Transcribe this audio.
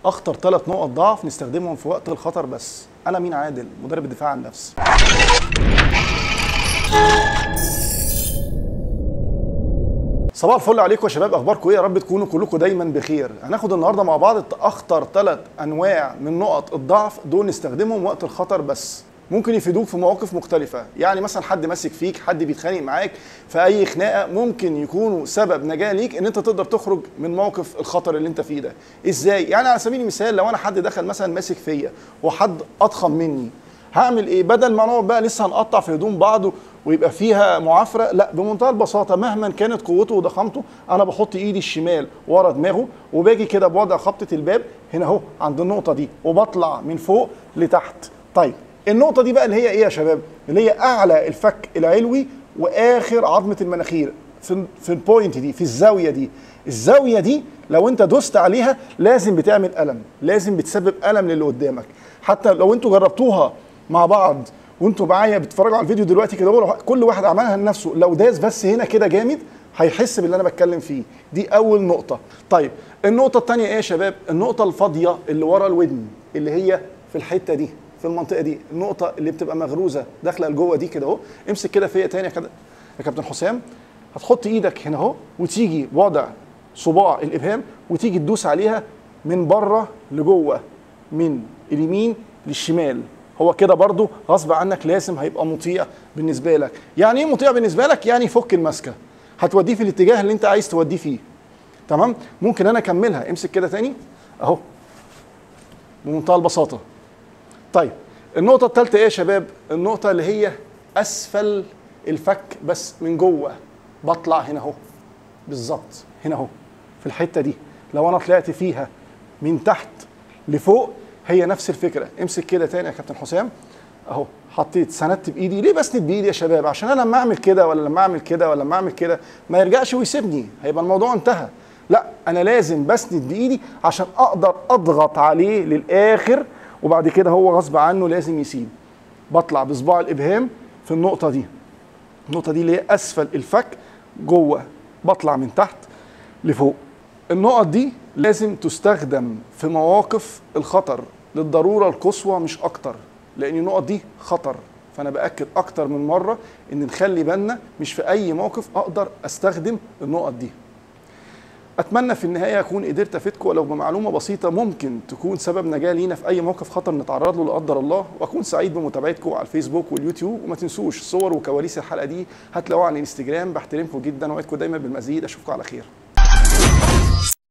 اخطر ثلاث نقط ضعف نستخدمهم في وقت الخطر بس انا مين عادل مدرب الدفاع عن النفس صباح الفل عليكم يا شباب اخباركم ايه يا رب تكونوا كلكم دايما بخير هناخد النهارده مع بعض اخطر ثلاث انواع من نقط الضعف دول نستخدمهم وقت الخطر بس ممكن يفيدوك في مواقف مختلفه يعني مثلا حد ماسك فيك حد بيتخانق معاك في اي خناقه ممكن يكونوا سبب نجاه ليك ان انت تقدر تخرج من موقف الخطر اللي انت فيه ده ازاي يعني على سبيل المثال لو انا حد دخل مثلا ماسك فيا وحد اضخم مني هعمل ايه بدل ما نقعد بقى لسه هنقطع في هدوم بعض ويبقى فيها معافره لا بمنتهى البساطه مهما كانت قوته وضخامته انا بحط ايدي الشمال ورا دماغه وباجي كده بوضع خبطه الباب هنا اهو عند النقطه دي وبطلع من فوق لتحت طيب النقطه دي بقى اللي هي ايه يا شباب اللي هي اعلى الفك العلوي واخر عظمه المناخير في في البوينت دي في الزاويه دي الزاويه دي لو انت دوست عليها لازم بتعمل الم لازم بتسبب الم للي قدامك حتى لو انتوا جربتوها مع بعض وانتوا معايا بتتفرجوا على الفيديو دلوقتي كده كل واحد عملها لنفسه لو داس بس هنا كده جامد هيحس باللي انا بتكلم فيه دي اول نقطه طيب النقطه الثانيه ايه يا شباب النقطه الفاضيه اللي ورا الودن اللي هي في الحته دي في المنطقه دي النقطه اللي بتبقى مغروزه داخله لجوه دي كده اهو امسك كده فيا تاني كده يا كابتن حسام هتحط ايدك هنا اهو وتيجي وضع صباع الابهام وتيجي تدوس عليها من بره لجوه من اليمين للشمال هو كده برضو غصب عنك لازم هيبقى مطيع بالنسبه لك يعني ايه مطيع بالنسبه لك يعني فك المسكه هتوديه في الاتجاه اللي انت عايز توديه فيه تمام ممكن انا اكملها امسك كده تاني اهو بمنتهى البساطه طيب النقطه الثالثه ايه يا شباب النقطه اللي هي اسفل الفك بس من جوه بطلع هنا اهو بالظبط هنا اهو في الحته دي لو انا طلعت فيها من تحت لفوق هي نفس الفكره امسك كده تاني يا كابتن حسام اهو حطيت سندت بايدي ليه بسند بايدي يا شباب عشان انا لما اعمل كده ولا لما اعمل كده ولا لما اعمل كده ما يرجعش ويسيبني هيبقى الموضوع انتهى لا انا لازم بسند بايدي عشان اقدر اضغط عليه للاخر وبعد كده هو غصب عنه لازم يسيب بطلع بصباع الابهام في النقطه دي النقطه دي اللي هي اسفل الفك جوه بطلع من تحت لفوق النقط دي لازم تستخدم في مواقف الخطر للضروره القصوى مش اكتر لان النقط دي خطر فانا باكد اكتر من مره ان نخلي بالنا مش في اي موقف اقدر استخدم النقط دي اتمنى في النهايه اكون قدرت افيدكم ولو بمعلومه بسيطه ممكن تكون سبب نجاه لينا في اي موقف خطر نتعرض له لا قدر الله واكون سعيد بمتابعتكم على الفيسبوك واليوتيوب وما تنسوش صور وكواليس الحلقه دي هتلاقوها على الانستجرام بحترمكم جدا واوعدكم دايما بالمزيد اشوفكم على خير